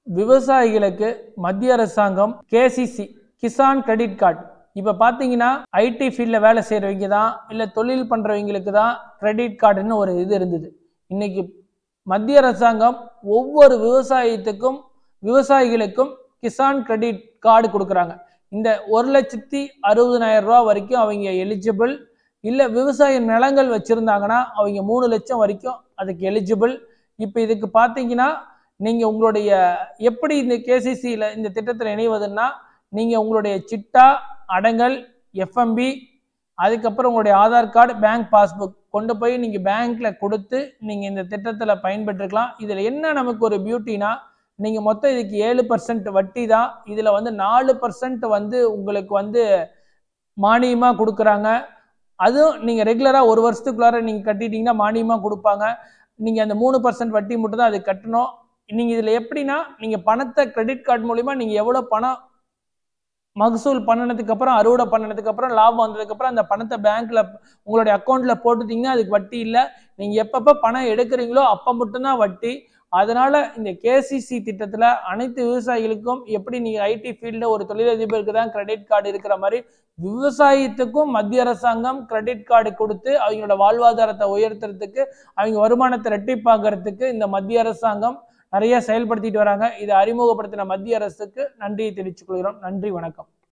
விவசாயிகளுக்கு மத்திய அரசாங்கம் கேசிசி கிசான் கிரெடிட் கார்டு இப்போ பார்த்தீங்கன்னா ஐடி ஃபீல்டில் வேலை செய்கிறவங்க தான் இல்லை தொழில் பண்ணுறவங்களுக்கு தான் கிரெடிட் கார்டுன்னு ஒரு இது இருந்தது இன்னைக்கு மத்திய அரசாங்கம் ஒவ்வொரு விவசாயத்துக்கும் விவசாயிகளுக்கும் கிசான் கிரெடிட் கார்டு கொடுக்குறாங்க இந்த ஒரு லட்சத்தி அறுபதனாயிரம் ரூபா வரைக்கும் அவங்க எலிஜிபிள் இல்லை விவசாய நிலங்கள் வச்சுருந்தாங்கன்னா அவங்க மூணு லட்சம் வரைக்கும் அதுக்கு எலிஜிபிள் இப்போ இதுக்கு பார்த்தீங்கன்னா நீங்கள் உங்களுடைய எப்படி இந்த கேசிசியில் இந்த திட்டத்தில் இணைவதுன்னா நீங்கள் உங்களுடைய சிட்டா அடங்கல் எஃப்எம்பி அதுக்கப்புறம் உங்களுடைய ஆதார் கார்டு பேங்க் பாஸ்புக் கொண்டு போய் நீங்கள் பேங்க்கில் கொடுத்து நீங்கள் இந்த திட்டத்தில் பயன்பெற்றுக்கலாம் இதில் என்ன நமக்கு ஒரு பியூட்டினா நீங்கள் மொத்தம் இதுக்கு ஏழு பர்சன்ட் வட்டி தான் இதில் வந்து நாலு பர்சன்ட் வந்து உங்களுக்கு வந்து மானியமாக கொடுக்குறாங்க அதுவும் நீங்கள் ரெகுலராக ஒரு வருஷத்துக்குள்ளார நீங்கள் கட்டிட்டீங்கன்னா மானியமாக கொடுப்பாங்க நீங்கள் அந்த மூணு பர்சன்ட் வட்டி மட்டும் தான் அது கட்டணும் நீங்கள் இதில் எப்படின்னா நீங்கள் பணத்தை கிரெடிட் கார்டு மூலிமா நீங்கள் எவ்வளோ பணம் மகசூல் பண்ணினதுக்கு அப்புறம் அறுவடை பண்ணினதுக்கு அப்புறம் லாபம் வந்ததுக்கு அப்புறம் அந்த பணத்தை பேங்க்ல உங்களுடைய அக்கௌண்ட்ல போட்டுட்டீங்கன்னா அதுக்கு வட்டி இல்லை நீங்க எப்பப்ப பணம் எடுக்கிறீங்களோ அப்ப மட்டும்தான் வட்டி அதனால இந்த கேசிசி திட்டத்துல அனைத்து விவசாயிகளுக்கும் எப்படி நீங்க ஐடி ஃபீல்டு ஒரு தொழிலதிபருக்கு தான் கிரெடிட் கார்டு இருக்கிற மாதிரி விவசாயத்துக்கும் மத்திய அரசாங்கம் கிரெடிட் கார்டு கொடுத்து அவங்களோட வாழ்வாதாரத்தை உயர்த்துறதுக்கு அவங்க வருமானத்தை ரெட்டிப்பாக்குறதுக்கு இந்த மத்திய அரசாங்கம் நிறைய செயல்படுத்திட்டு வராங்க இதை அறிமுகப்படுத்தின மத்திய அரசுக்கு நன்றியை தெரிவித்துக் கொள்கிறோம் நன்றி வணக்கம்